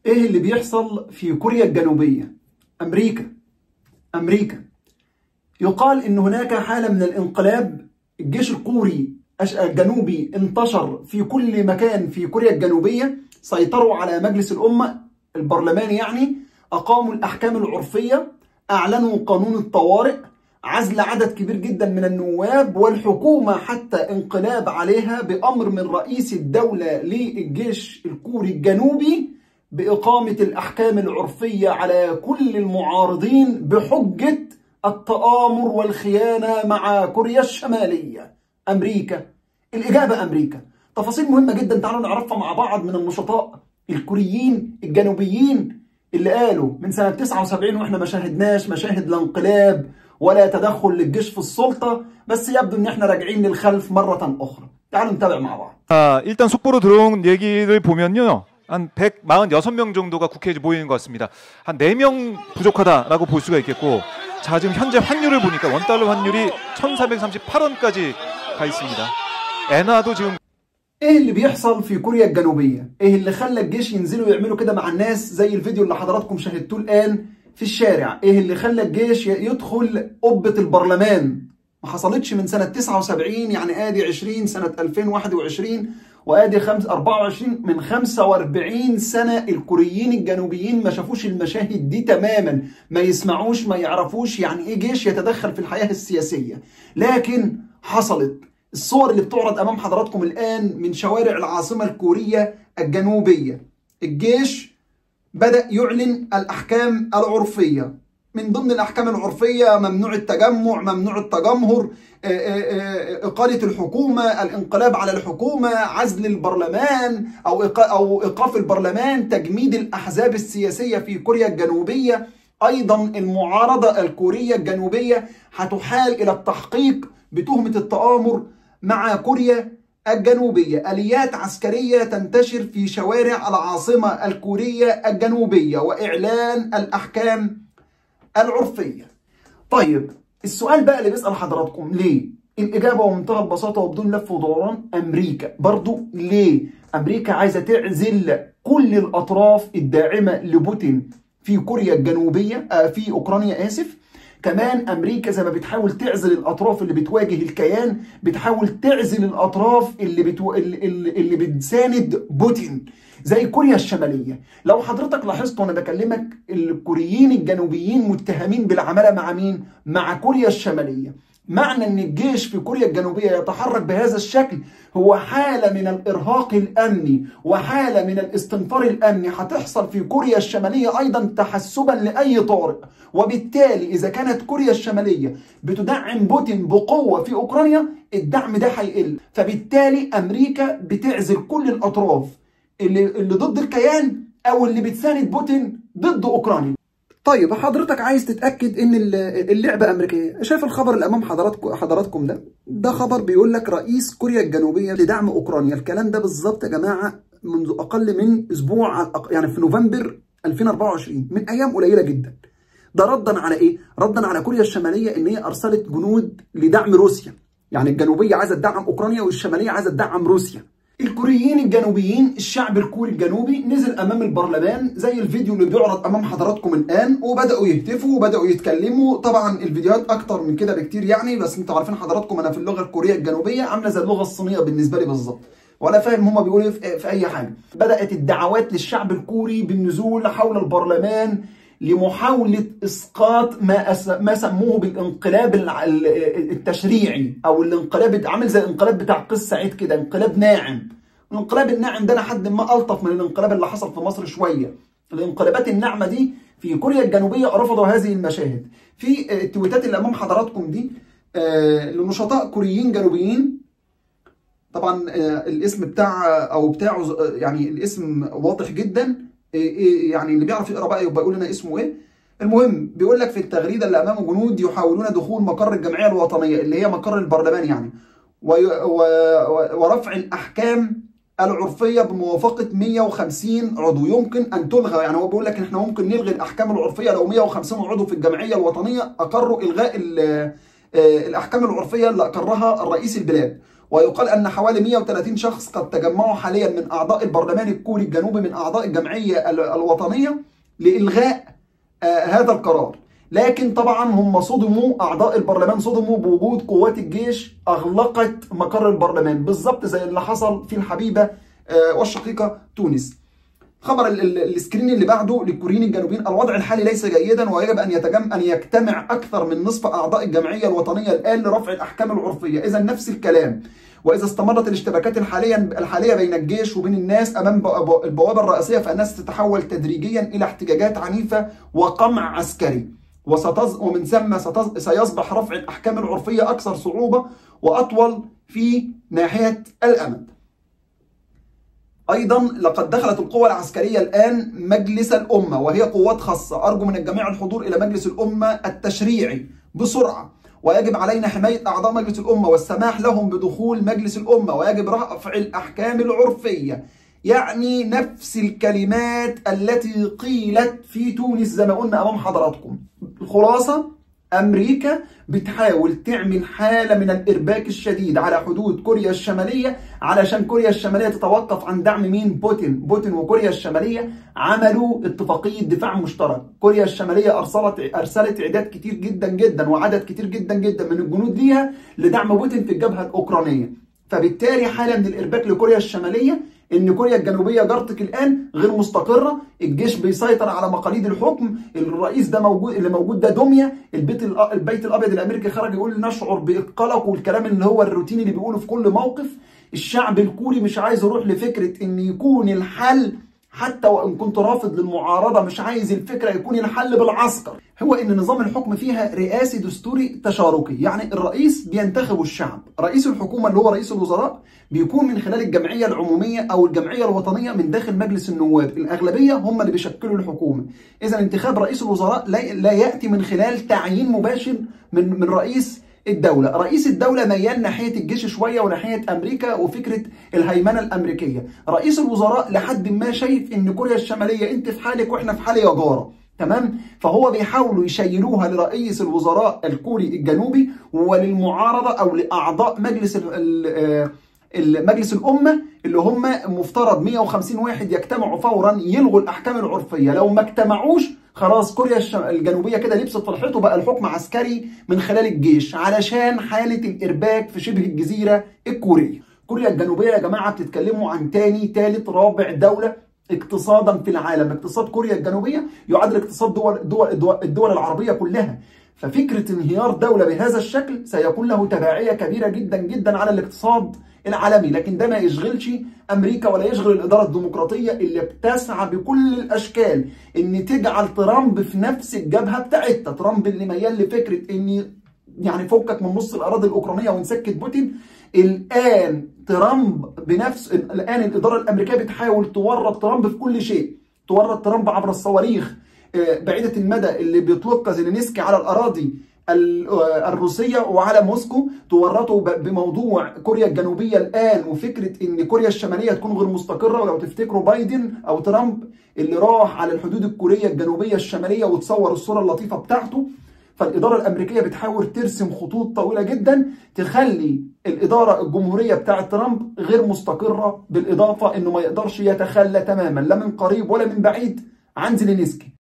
ايه اللي بيحصل في كوريا الجنوبية امريكا امريكا يقال ان هناك حالة من الانقلاب الجيش الكوري الجنوبي انتشر في كل مكان في كوريا الجنوبية سيطروا على مجلس الأمة البرلماني يعني أقاموا الأحكام العرفية أعلنوا قانون الطوارئ عزل عدد كبير جدا من النواب والحكومة حتى انقلاب عليها بأمر من رئيس الدولة للجيش الكوري الجنوبي بإقامة الأحكام العرفية على كل المعارضين بحجة التآمر والخيانة مع كوريا الشمالية أمريكا الإجابة أمريكا تفاصيل مهمة جدا تعالوا نعرفها مع بعض من النشطاء الكوريين الجنوبيين اللي قالوا من سنة 79 واحنا ما شاهدناش مشاهد لا انقلاب ولا تدخل للجيش في السلطة بس يبدو ان احنا راجعين للخلف مرة أخرى تعالوا نتابع مع بعض 아, 일단 속보로 들어온 얘기를 보면요. 한 146명 정도가 국회에 모이는 것 같습니다. 한 4명 부족하다라고 볼 수가 있겠고 자 지금 현재 환율을 보니까 원달러 환율이 1438원까지 가 있습니다. 엔화도 지금 ايه اللي بيحصل في كوريا الجنوبية؟ ايه اللي خلى الجيش ينزلوا يعملوا كده مع الناس زي الفيديو اللي حضراتكم شاهدتوه الآن في الشارع؟ ايه اللي خلى الجيش يدخل قبة البرلمان؟ ما حصلتش من سنة 79 يعني ادي 20 سنة 2021 وادي 5 24 من 45 سنة الكوريين الجنوبيين ما شافوش المشاهد دي تماما ما يسمعوش ما يعرفوش يعني ايه جيش يتدخل في الحياة السياسية لكن حصلت الصور اللي بتعرض امام حضراتكم الان من شوارع العاصمة الكورية الجنوبية الجيش بدأ يعلن الأحكام العرفية من ضمن الأحكام العرفية ممنوع التجمع ممنوع التجمهر إقالة الحكومة الانقلاب على الحكومة عزل البرلمان أو أو إيقاف البرلمان تجميد الأحزاب السياسية في كوريا الجنوبية أيضا المعارضة الكورية الجنوبية هتحال إلى التحقيق بتهمة التآمر مع كوريا الجنوبية آليات عسكرية تنتشر في شوارع العاصمة الكورية الجنوبية وإعلان الأحكام العرفية طيب السؤال بقى اللي بيسأل حضراتكم ليه الإجابة بمنتهى البساطة وبدون لف ودوران أمريكا برضو ليه أمريكا عايزة تعزل كل الأطراف الداعمة لبوتين في كوريا الجنوبية آه في أوكرانيا آسف كمان امريكا زي ما بتحاول تعزل الاطراف اللي بتواجه الكيان بتحاول تعزل الاطراف اللي بتو... اللي, اللي بتساند بوتين زي كوريا الشماليه لو حضرتك لاحظت وانا بكلمك الكوريين الجنوبيين متهمين بالعماله مع مين مع كوريا الشماليه معنى ان الجيش في كوريا الجنوبيه يتحرك بهذا الشكل هو حاله من الارهاق الامني وحاله من الاستنفار الامني هتحصل في كوريا الشماليه ايضا تحسبا لاي طارئ وبالتالي اذا كانت كوريا الشماليه بتدعم بوتين بقوه في اوكرانيا الدعم ده هيقل فبالتالي امريكا بتعزل كل الاطراف اللي اللي ضد الكيان او اللي بتساند بوتين ضد اوكرانيا طيب حضرتك عايز تتاكد ان اللعبه امريكيه شايف الخبر اللي امام حضراتكم حضراتكم ده ده خبر بيقول لك رئيس كوريا الجنوبيه لدعم اوكرانيا الكلام ده بالظبط يا جماعه منذ اقل من اسبوع يعني في نوفمبر 2024 من ايام قليله جدا ده ردا على ايه ردا على كوريا الشماليه ان هي ارسلت جنود لدعم روسيا يعني الجنوبيه عايزه تدعم اوكرانيا والشماليه عايزه تدعم روسيا الكوريين الجنوبيين الشعب الكوري الجنوبي نزل امام البرلمان زي الفيديو اللي بيعرض امام حضراتكم الان وبداوا يهتفوا وبداوا يتكلموا طبعا الفيديوهات اكتر من كده بكتير يعني بس انتوا عارفين حضراتكم انا في اللغه الكوريه الجنوبيه عامله زي اللغه الصينيه بالنسبه لي بالظبط ولا فاهم هما بيقولوا ايه في اي حاجه بدات الدعوات للشعب الكوري بالنزول حول البرلمان لمحاولة إسقاط ما أس... ما سموه بالانقلاب التشريعي أو الانقلاب عامل زي الانقلاب بتاع قس سعيد كده انقلاب ناعم الانقلاب الناعم ده لحد ما ألطف من الانقلاب اللي حصل في مصر شوية الانقلابات الناعمة دي في كوريا الجنوبية رفضوا هذه المشاهد في التويتات اللي أمام حضراتكم دي لنشطاء كوريين جنوبيين طبعا الاسم بتاع أو بتاعه يعني الاسم واضح جدا يعني اللي بيعرف يقرا بقى يبقى يقول لنا اسمه ايه المهم بيقول لك في التغريده اللي امامه جنود يحاولون دخول مقر الجمعيه الوطنيه اللي هي مقر البرلمان يعني ورفع الاحكام العرفيه بموافقه 150 عضو يمكن ان تلغى يعني هو بيقول لك ان احنا ممكن نلغي الاحكام العرفيه لو 150 عضو في الجمعيه الوطنيه اقروا الغاء الاحكام العرفيه اللي اقرها الرئيس البلاد ويقال أن حوالي 130 شخص قد تجمعوا حاليا من أعضاء البرلمان الكوري الجنوبي من أعضاء الجمعية الوطنية لإلغاء آه هذا القرار لكن طبعا هم صدموا اعضاء البرلمان صدموا بوجود قوات الجيش اغلقت مقر البرلمان بالظبط زي اللي حصل في الحبيبه والشقيقه تونس خبر السكرين اللي بعده للكوريين الجنوبيين الوضع الحالي ليس جيدا ويجب ان يتجم ان يجتمع اكثر من نصف اعضاء الجمعيه الوطنيه الان لرفع الاحكام العرفيه اذا نفس الكلام واذا استمرت الاشتباكات الحاليه الحاليه بين الجيش وبين الناس امام البوابه الرئيسيه فالناس ستتحول تدريجيا الى احتجاجات عنيفه وقمع عسكري وستز... ومن ثم ستز... سيصبح رفع الأحكام العرفية أكثر صعوبة وأطول في ناحية الأمد أيضا لقد دخلت القوى العسكرية الآن مجلس الأمة وهي قوات خاصة أرجو من الجميع الحضور إلى مجلس الأمة التشريعي بسرعة ويجب علينا حماية أعضاء مجلس الأمة والسماح لهم بدخول مجلس الأمة ويجب رفع الأحكام العرفية يعني نفس الكلمات التي قيلت في تونس زي ما قلنا امام حضراتكم الخلاصه امريكا بتحاول تعمل حاله من الارباك الشديد على حدود كوريا الشماليه علشان كوريا الشماليه تتوقف عن دعم مين بوتين بوتين وكوريا الشماليه عملوا اتفاقيه دفاع مشترك كوريا الشماليه ارسلت ارسلت عداد كتير جدا جدا وعدد كتير جدا جدا من الجنود ليها لدعم بوتين في الجبهه الاوكرانيه فبالتالي حاله من الارباك لكوريا الشماليه ان كوريا الجنوبيه جارتك الان غير مستقره الجيش بيسيطر على مقاليد الحكم الرئيس ده موجود اللي موجود ده دميه البيت البيت الابيض الامريكي خرج يقول نشعر بالقلق والكلام اللي هو الروتيني اللي بيقوله في كل موقف الشعب الكوري مش عايز يروح لفكره ان يكون الحل حتى وان كنت رافض للمعارضه مش عايز الفكره يكون الحل بالعسكر هو ان نظام الحكم فيها رئاسي دستوري تشاركي يعني الرئيس بينتخبه الشعب رئيس الحكومه اللي هو رئيس الوزراء بيكون من خلال الجمعيه العموميه او الجمعيه الوطنيه من داخل مجلس النواب الاغلبيه هم اللي بيشكلوا الحكومه اذا انتخاب رئيس الوزراء لا, لا ياتي من خلال تعيين مباشر من من رئيس الدولة رئيس الدولة ميال ناحية الجيش شوية وناحية أمريكا وفكرة الهيمنة الأمريكية رئيس الوزراء لحد ما شايف إن كوريا الشمالية أنت في حالك وإحنا في حال يا جارة تمام فهو بيحاولوا يشيلوها لرئيس الوزراء الكوري الجنوبي وللمعارضة أو لأعضاء مجلس مجلس الأمة اللي هم مفترض 150 واحد يجتمعوا فورا يلغوا الأحكام العرفية لو ما اجتمعوش خلاص كوريا الجنوبيه كده لبست في الحيط وبقى الحكم عسكري من خلال الجيش علشان حاله الارباك في شبه الجزيره الكوريه. كوريا الجنوبيه يا جماعه بتتكلموا عن تاني تالت رابع دوله اقتصادا في العالم، اقتصاد كوريا الجنوبيه يعادل اقتصاد دول الدول, الدول, الدول العربيه كلها. ففكره انهيار دوله بهذا الشكل سيكون له تبعيه كبيره جدا جدا على الاقتصاد العالمي لكن ده ما يشغلش امريكا ولا يشغل الاداره الديمقراطيه اللي بتسعى بكل الاشكال ان تجعل ترامب في نفس الجبهه بتاعتها ترامب اللي ميال لفكره ان يعني فكك من نص الاراضي الاوكرانيه ونسكت بوتين الان ترامب بنفس الان الاداره الامريكيه بتحاول تورط ترامب في كل شيء تورط ترامب عبر الصواريخ بعيده المدى اللي بيطلقها زيلينسكي على الاراضي الروسية وعلى موسكو تورطوا بموضوع كوريا الجنوبية الآن وفكرة إن كوريا الشمالية تكون غير مستقرة ولو تفتكروا بايدن أو ترامب اللي راح على الحدود الكورية الجنوبية الشمالية وتصور الصورة اللطيفة بتاعته فالإدارة الأمريكية بتحاول ترسم خطوط طويلة جدا تخلي الإدارة الجمهورية بتاعة ترامب غير مستقرة بالإضافة إنه ما يقدرش يتخلى تماما لا من قريب ولا من بعيد عن زيلينسكي